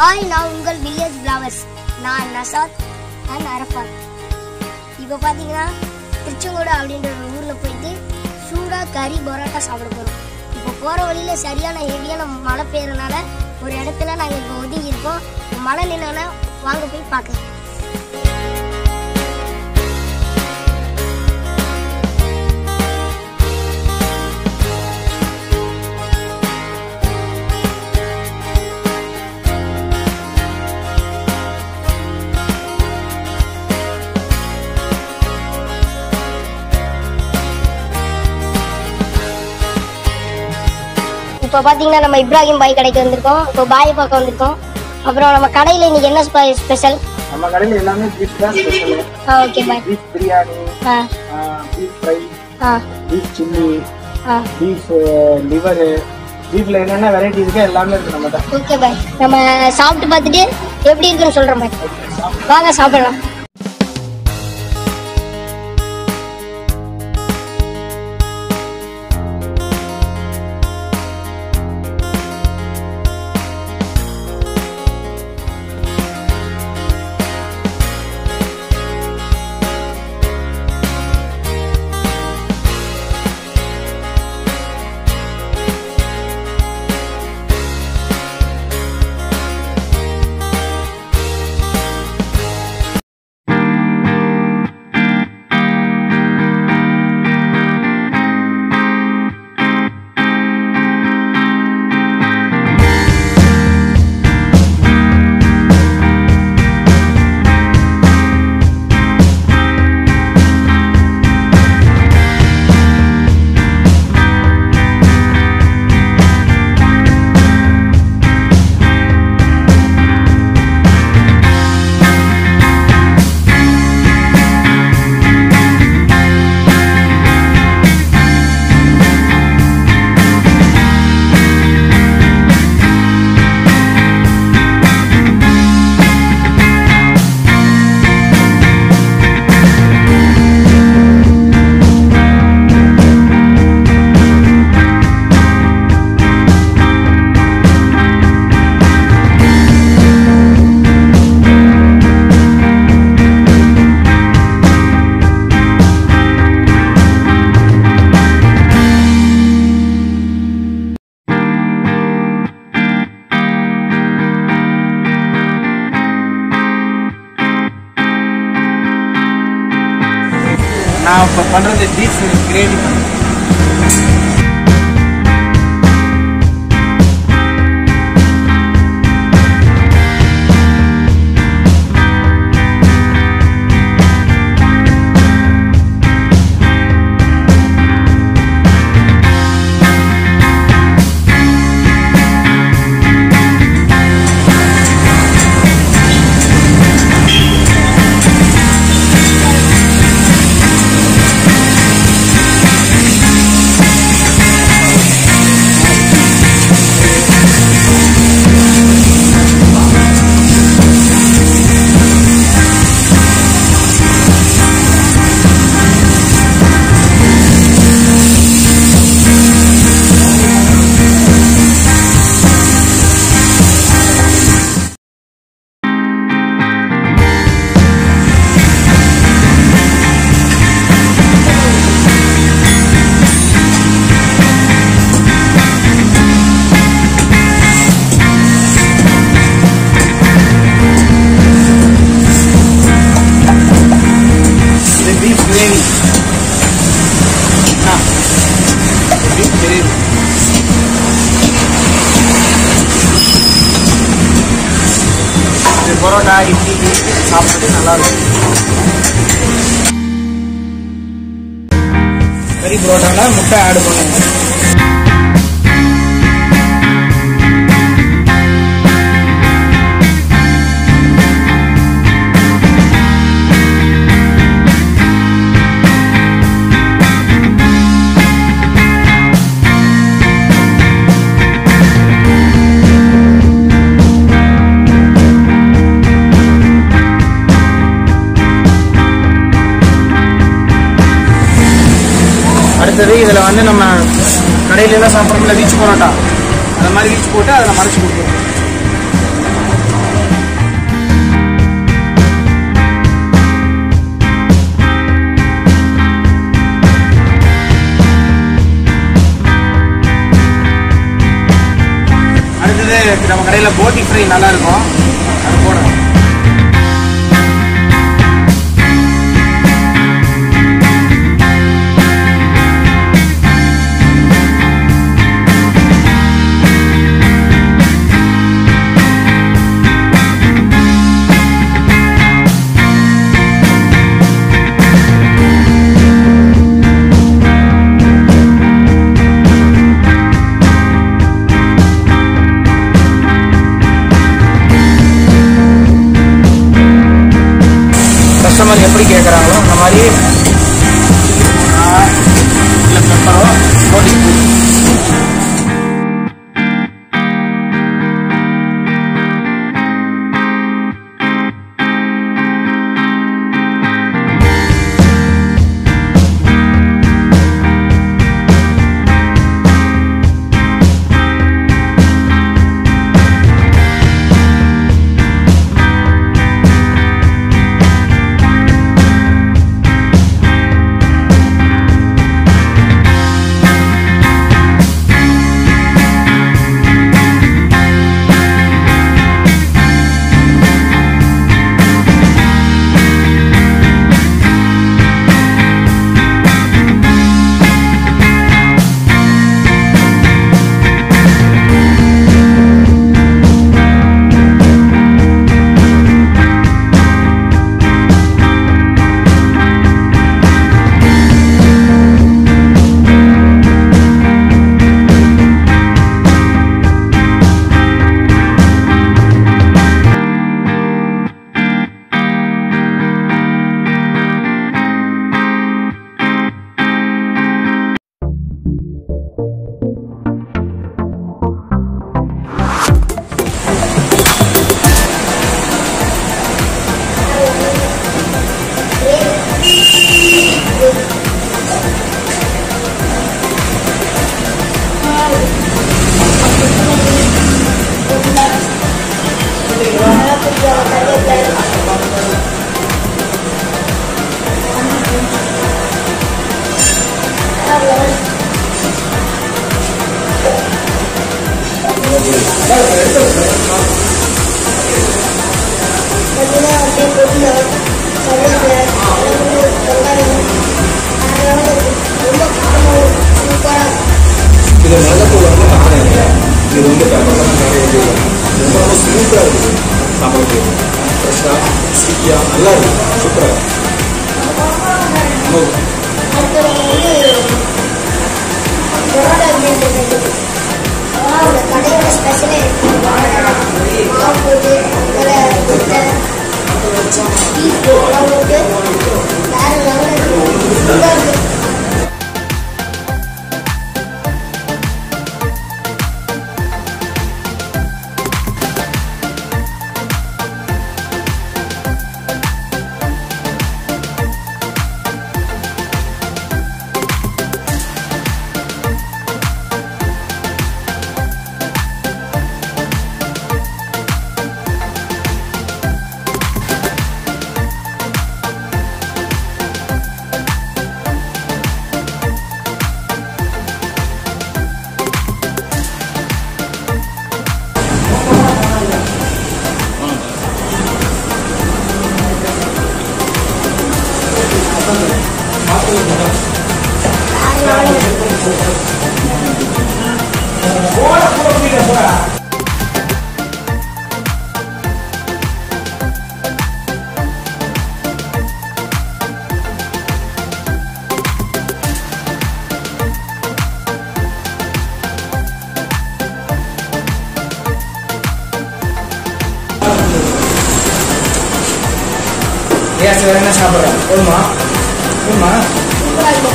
Hi நான் உங்கள் village பிளாவர்ஸ் நான் நசாத் அண்ட் அரஃபாத் இப்போ பார்த்தீங்கன்னா திருச்செங்கோடு அப்படின்ற ஒரு ஊரில் போயிட்டு சூடாக கறி பரோட்டா சாப்பிட போகிறோம் இப்போ போகிற வழியில் சரியான ஹெவியான மழை பெய்யறனால ஒரு இடத்துல நாங்கள் இப்போ ஒதுங்கி இருக்கோம் மழை நின்னா வாங்க போய் பார்க்கலாம் இப்போ பார்த்தீங்கன்னா நம்ம இப்ராஹிம் பாய் கடைக்கு வந்திருக்கோம் இப்போ பாய் பார்க்க வந்திருக்கோம் அப்புறம் நம்ம கடையில் இன்னைக்கு என்ன ஸ்பெஷல் நம்ம கடையில் எல்லாமே பீஃப் தான் ஸ்பெஷல் ஆ ஓகே பாய் பீஃப் பிரியாணி ஆ பீஃப் ஃப்ரை ஆ பீஃப் சில்லி ஆ பீஃப் லிவரு பீஃப்ல என்னென்ன வெரைட்டி இருக்கோ எல்லாமே இருக்கு நம்மகிட்ட ஓகே பாய் நம்ம சாப்பிட்டு பார்த்துட்டு எப்படி இருக்குன்னு சொல்கிறோம் பாய் வாங்க சாப்பிடலாம் நான் இப்போ பண்ணுறது பீஃப் கிரேவி இது பீஃப் கிரேவி பீஃப் கிரேவி இது பரோட்டா இட்லி சாப்பிட்றது நல்லா இருக்கும் கறி பரோட்டால முட்டை ஆட் பண்ணுங்க அடுத்தது இதில் வந்து நம்ம கடையில எல்லாம் சாப்பிட்றோம்ல வீச்சு பரோட்டா அந்த மாதிரி வீச்சு போட்டு அதில் மறைச்சு கொடுக்குறோம் நம்ம கடையில் போட்டி ஃப்ரை நல்லா இருக்கும் அது போடணும் கஸ்டமர் எப்படி கேட்குறாங்களோ அந்த மாதிரி இல்லை பெப்பரோ போட்டி பார்த்தீங்கன்னா அப்படியே பொருள் கருவேப்பிலை வெங்காயம் அதெல்லாம் ரொம்ப காரமாகவும் சூப்பராக இது மிளகாத்தூள் வந்து காரம் இல்லை இது வந்து பெப்பர் தான் நிறைய இது ரொம்ப ரொம்ப ஸ்மூத்தாக இருக்குது சாப்பிடுறது ஃப்ரெஷ்ஷாக ஸ்டிக்கியாக நல்லா இருக்குது சூப்பராக அடுத்தது வந்து பரோட்டா எப்படி சொல்றது அந்த கடையோட ஸ்பெஷலே மாவு போட்டு அதில் முட்டை பீஸ் எல்லாம் போட்டு வேற லெவலில் சூப்பராக இருக்கு வேற லெவலில் ஏன் வேற என்ன சாப்பிட்றேன் போதுமா போதுமா சூப்பராக இருக்கும்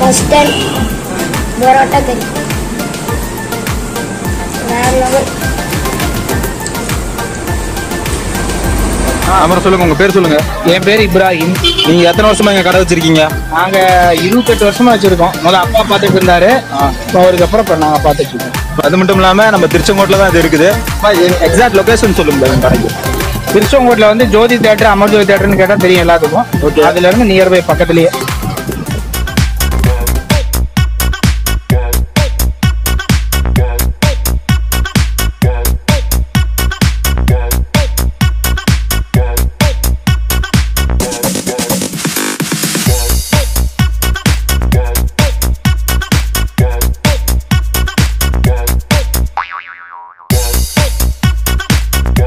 வெஸ்டர்ன் பரோட்டா கறி வேற லெவல் அப்புறம் சொல்லுங்க உங்க பேர் சொல்லுங்க என் பேர் இப்ராஹிம் நீங்க எத்தனை வருஷமா இங்க கடை வச்சிருக்கீங்க நாங்க இருபத்தெட்டு வருஷமா வச்சிருக்கோம் முதல்ல அப்பா பார்த்துட்டு இருந்தாரு இப்போ அவருக்கு அப்புறம் இப்போ நாங்க பார்த்துட்டு இருக்கோம் அது மட்டும் இல்லாம நம்ம திருச்செங்கோட்டில் தான் இது இருக்குது எக்ஸாக்ட் லொகேஷன் சொல்லுங்க இந்த கடைக்கு திருச்செங்கோட்டில் வந்து ஜோதி தேட்டர் அமர்ஜோதி தேட்டர்னு கேட்டால் தெரியும் எல்லாத்துக்கும் Okay. அதுல இருந்து நியர்பை பக்கத்துலயே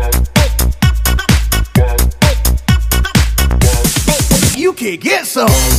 You can get some.